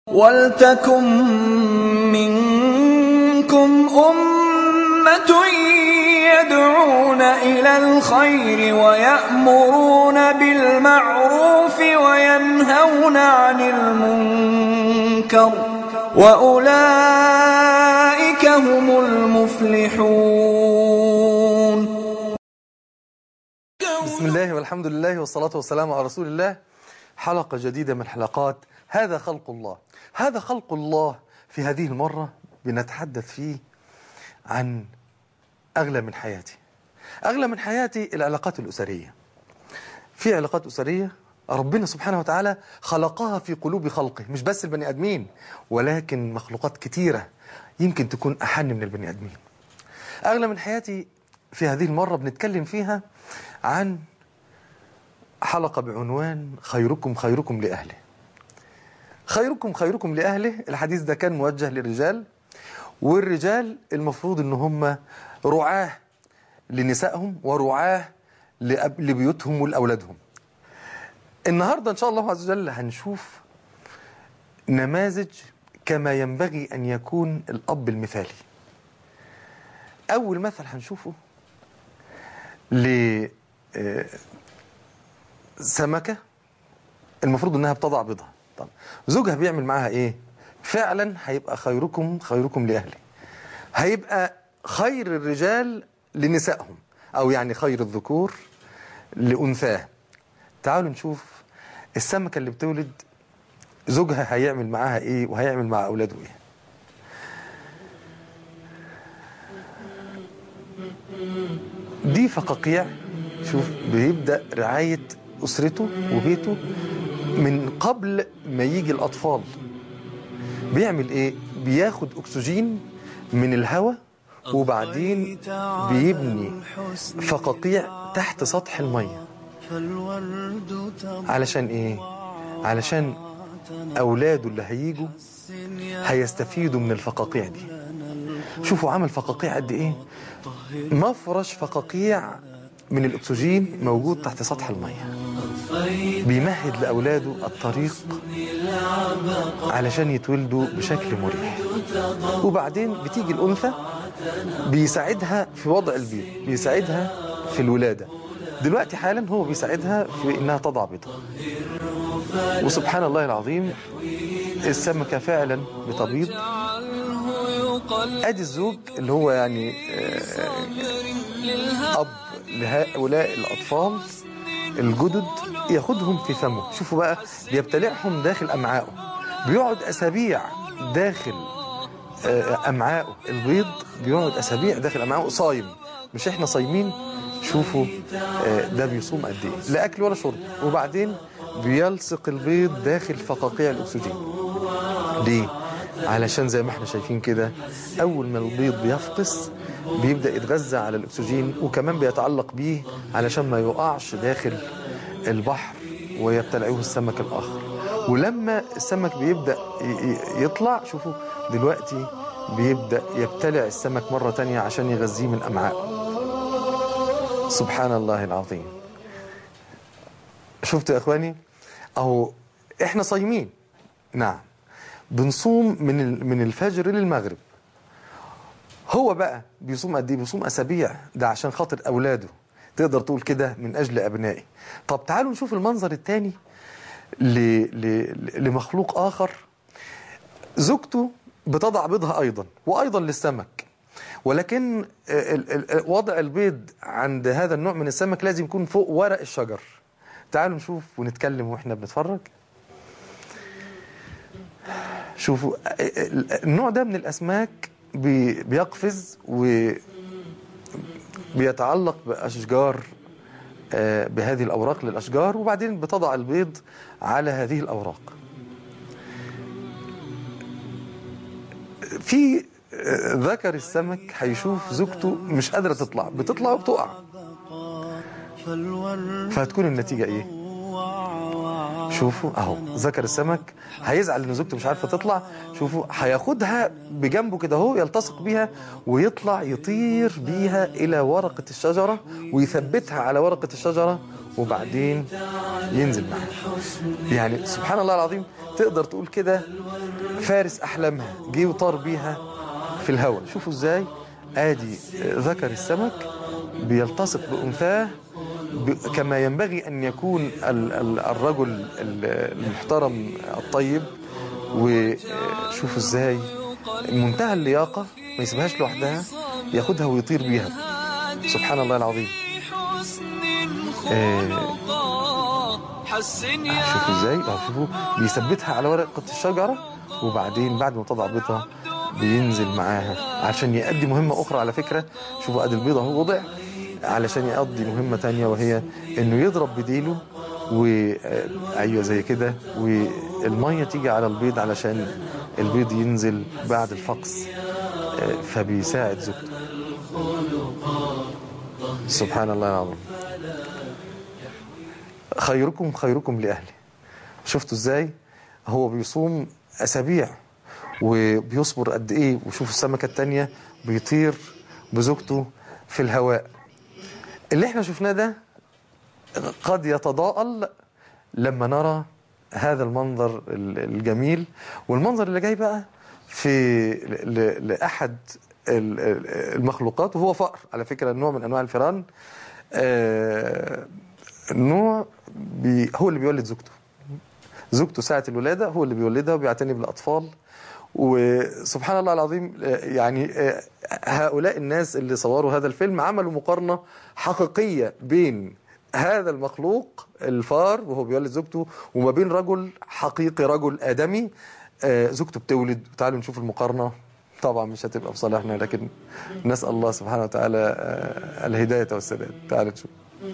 وَلْتَكُن مِّنكُمْ أُمَّةٌ يَدْعُونَ إِلَى الْخَيْرِ وَيَأْمُرُونَ بِالْمَعْرُوفِ وَيَنْهَوْنَ عَنِ الْمُنكَرِ ۚ وَأُولَٰئِكَ هُمُ الْمُفْلِحُونَ بسم الله والحمد لله والصلاة والسلام على رسول الله حلقة جديدة من حلقات هذا خلق الله هذا خلق الله في هذه المرة بنتحدث فيه عن أغلى من حياتي أغلى من حياتي العلاقات الأسرية في علاقات أسرية ربنا سبحانه وتعالى خلقها في قلوب خلقه مش بس البني أدمين ولكن مخلوقات كتيرة يمكن تكون أحن من البني أدمين أغلى من حياتي في هذه المرة بنتكلم فيها عن حلقة بعنوان خيركم خيركم لأهله خيركم خيركم لأهله الحديث ده كان موجه للرجال والرجال المفروض ان هم رعاه لنسائهم ورعاه لأب- لبيوتهم ولأولادهم النهاردة إن شاء الله عز وجل هنشوف نماذج كما ينبغي أن يكون الأب المثالي أول مثل هنشوفه ل آه، سمكة المفروض انها بتضع بيضها طب زوجها بيعمل معاها ايه فعلا هيبقى خيركم خيركم لاهله هيبقى خير الرجال لنسائهم او يعني خير الذكور لانثاه تعالوا نشوف السمكة اللي بتولد زوجها هيعمل معاها ايه وهيعمل مع اولاده ايه دي فقاقيع شوف بيبدأ رعاية أسرته وبيته من قبل ما يجي الأطفال بيعمل إيه؟ بياخد أكسجين من الهواء وبعدين بيبني فقاقيع تحت سطح المية علشان إيه؟ علشان أولاده اللي هيجوا هيستفيدوا من الفقاقيع دي شوفوا عمل فقاقيع قد إيه؟ مفرش فقاقيع من الأكسجين موجود تحت سطح المية بيمهد لأولاده الطريق علشان يتولدوا بشكل مريح وبعدين بتيجي الأنثى بيساعدها في وضع البيض بيساعدها في الولادة دلوقتي حالا هو بيساعدها في إنها تضع بيضها وسبحان الله العظيم السمكة فعلا بتبيض ادي الزوج اللي هو يعني آه، اب لهؤلاء الاطفال الجدد ياخدهم في فمه شوفوا بقى بيبتلعهم داخل امعائه بيقعد اسابيع داخل آه، امعائه البيض بيقعد اسابيع داخل امعائه صايم مش احنا صايمين شوفوا آه، ده بيصوم قد ايه لا اكل ولا شرب وبعدين بيلصق البيض داخل فقاقيع الاكسجين ليه؟ علشان زي ما احنا شايفين كده اول ما البيض بيفقس بيبدأ يتغذى على الاكسجين وكمان بيتعلق بيه علشان ما يقعش داخل البحر ويبتلعه السمك الاخر ولما السمك بيبدأ ي- ي- يطلع شوفوا دلوقتي بيبدأ يبتلع السمك مرة تانية عشان يغذيه من امعائه سبحان الله العظيم شفتوا يا اخواني اهو احنا صايمين نعم بنصوم من ال- من الفجر للمغرب هو بقى بيصوم قد ايه بيصوم اسابيع ده عشان خاطر اولاده تقدر تقول كده من اجل ابنائي طب تعالوا نشوف المنظر الثاني ل... ل... لمخلوق اخر زوجته بتضع بيضها ايضا وايضا للسمك ولكن ال- ال- ال- وضع البيض عند هذا النوع من السمك لازم يكون فوق ورق الشجر تعالوا نشوف ونتكلم واحنا بنتفرج شوفوا النوع ده من الأسماك بي- بيقفز وبيتعلق بأشجار آه، بهذه الأوراق للأشجار وبعدين بتضع البيض على هذه الأوراق في آه، ذكر السمك هيشوف زوجته مش قادرة تطلع بتطلع وبتقع فهتكون النتيجة ايه شوفوا اهو ذكر السمك هيزعل ان زوجته مش عارفه تطلع شوفوا هياخدها بجنبه كده اهو يلتصق بيها ويطلع يطير بيها الى ورقه الشجره ويثبتها على ورقه الشجره وبعدين ينزل معاها يعني سبحان الله العظيم تقدر تقول كده فارس احلامها جه وطار بيها في الهواء شوفوا ازاي ادي ذكر السمك بيلتصق بانثاه ب- كما ينبغي ان يكون ال- ال- الرجل ال- المحترم الطيب وشوفوا ازاي منتهى اللياقه ما يسيبهاش لوحدها ياخدها ويطير بيها سبحان الله العظيم حسن يا شوفوا ازاي اه شوفوا بيثبتها على ورقه الشجره وبعدين بعد ما تضع بيضها بينزل معاها عشان يؤدي مهمه اخرى على فكره شوفوا ادي البيضه اهو وضع علشان يقضي مهمه تانية وهي انه يضرب بديله و آه، ايوه زي كده والميه تيجي على البيض علشان البيض ينزل بعد الفقس آه، فبيساعد زوجته سبحان الله العظيم خيركم خيركم لأهله شفتوا ازاي هو بيصوم أسابيع وبيصبر قد ايه وشوفوا السمكة التانية بيطير بزوجته في الهواء اللي احنا شفناه ده قد يتضاءل لما نرى هذا المنظر ال- الجميل والمنظر اللي جاي بقى في ل- ل- لأحد ال- ال- المخلوقات وهو فأر على فكرة نوع من أنواع الفئران آه، نوع بي هو اللي بيولد زوجته زوجته ساعة الولادة هو اللي بيولدها وبيعتني بالأطفال وسبحان الله العظيم آه، يعني آه، هؤلاء الناس اللي صوروا هذا الفيلم عملوا مقارنة حقيقية بين هذا المخلوق الفار وهو بيولد زوجته وما بين رجل حقيقي رجل آدمي آه، زوجته بتولد تعالوا نشوف المقارنة طبعا مش هتبقى في صالحنا لكن نسأل الله سبحانه وتعالى آه، الهداية والسداد تعالوا نشوف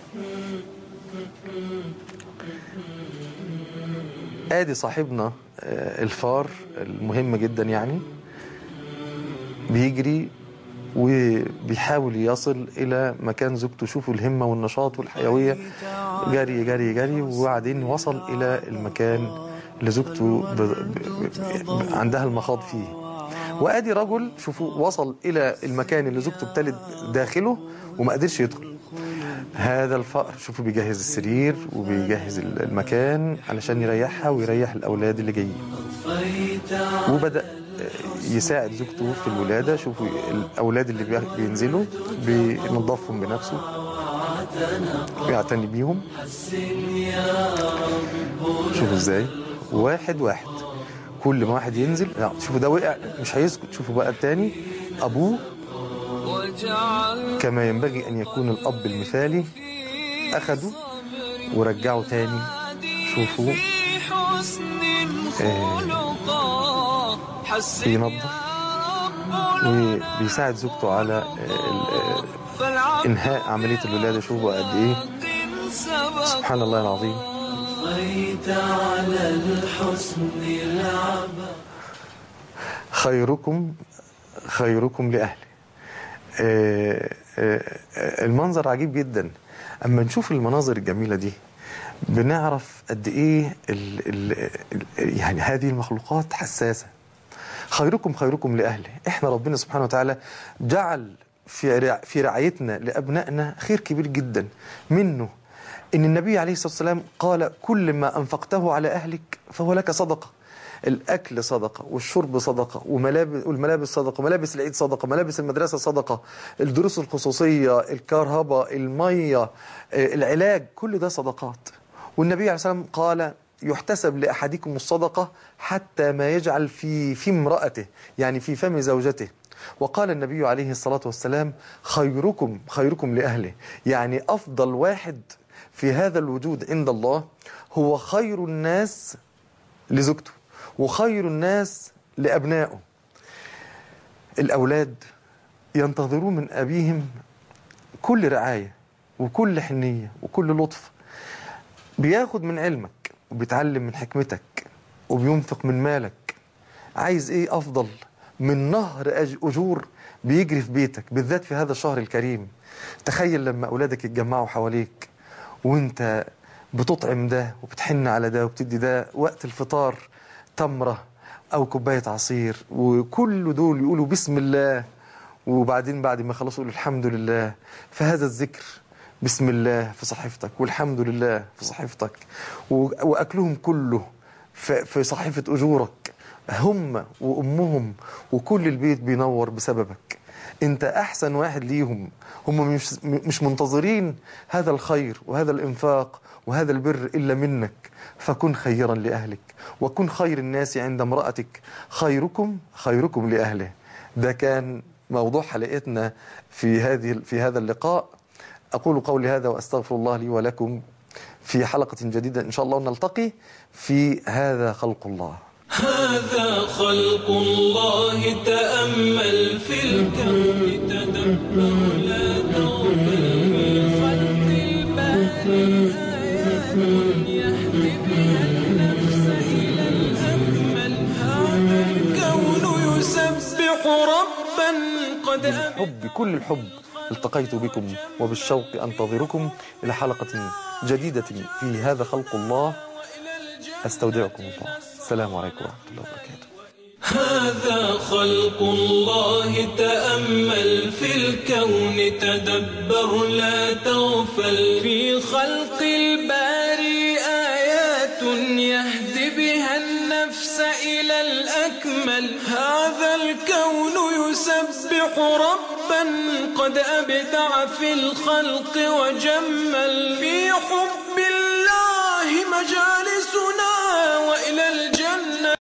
ادي صاحبنا آه، الفار المهم جدا يعني بيجري وبيحاول يصل الى مكان زوجته شوفوا الهمه والنشاط والحيويه جري جري جري وبعدين وصل الى المكان اللي زوجته ب... ب... ب... عندها المخاض فيه وادي رجل شوفوا وصل الى المكان اللي زوجته بتلد داخله وما قدرش يدخل هذا الفأر شوفوا بيجهز السرير وبيجهز المكان علشان يريحها ويريح الأولاد اللي جايين وبدأ يساعد زوجته في الولادة شوفوا الأولاد اللي بي- بينزلوا بينظفهم بنفسه ويعتني بيهم شوفوا ازاي واحد واحد كل ما واحد ينزل لا شوفوا ده وقع مش هيسكت شوفوا بقى التاني أبوه وجعل كما ينبغي أن يكون الأب المثالي أخده ورجعه تاني شوفوا في حسن خلقا حسن بينظف رب وبيساعد زوجته على ال- فالعبد إنهاء عملية الولادة شوفوا قد إيه سبق سبحان الله العظيم خيركم خيركم لأهله آه، آه، آه، المنظر عجيب جدا أما نشوف المناظر الجميلة دي بنعرف قد إيه ال ال ال يعني هذه المخلوقات حساسة خيركم خيركم لأهله إحنا ربنا سبحانه وتعالى جعل في رع- في رعايتنا لأبنائنا خير كبير جدا منه إن النبي عليه الصلاة والسلام قال كل ما أنفقته على أهلك فهو لك صدقة الأكل صدقة والشرب صدقة وملابس والملابس صدقة ملابس العيد صدقة ملابس المدرسة صدقة الدروس الخصوصية الكهرباء المية آه، العلاج كل ده صدقات والنبي عليه الصلاة والسلام قال يحتسب لأحدكم الصدقة حتى ما يجعل في في امرأته يعني في فم زوجته وقال النبي عليه الصلاة والسلام خيركم خيركم لأهله يعني أفضل واحد في هذا الوجود عند الله هو خير الناس لزوجته وخير الناس لأبنائه الأولاد ينتظرون من أبيهم كل رعاية وكل حنية وكل لطف بياخد من علمك وبيتعلم من حكمتك وبينفق من مالك عايز ايه افضل من نهر أج- اجور بيجري في بيتك بالذات في هذا الشهر الكريم تخيل لما اولادك يتجمعوا حواليك وانت بتطعم ده وبتحن على ده وبتدي ده وقت الفطار تمرة أو كوباية عصير وكل دول يقولوا بسم الله وبعدين بعد ما خلصوا يقولوا الحمد لله فهذا الذكر بسم الله في صحيفتك والحمد لله في صحيفتك و- وأكلهم كله في في صحيفة أجورك هم وأمهم وكل البيت بينور بسببك انت احسن واحد ليهم هم مش مش منتظرين هذا الخير وهذا الانفاق وهذا البر الا منك فكن خيرا لاهلك وكن خير الناس عند امراتك خيركم خيركم لاهله ده كان موضوع حلقتنا في هذه في هذا اللقاء اقول قولي هذا واستغفر الله لي ولكم في حلقه جديده ان شاء الله نلتقي في هذا خلق الله هذا خلق الله تأمل في الكون تدبر لا تغفل في خلق الباري آيات يهدي بها النفس إلى الأكمل هذا الكون يسبح ربا قد أبدى حب كل الحب التقيت بكم وبالشوق أنتظركم إلى حلقة جديدة في هذا خلق الله أستودعكم الله السلام عليكم ورحمة الله وبركاته هذا خلق الله تأمل في الكون تدبر لا تغفل في خلق الباري آيات يهدي بها النفس إلى الأكمل هذا الكون يسبح ربا قد أبدع في الخلق وجمل في حب الله مجالسنا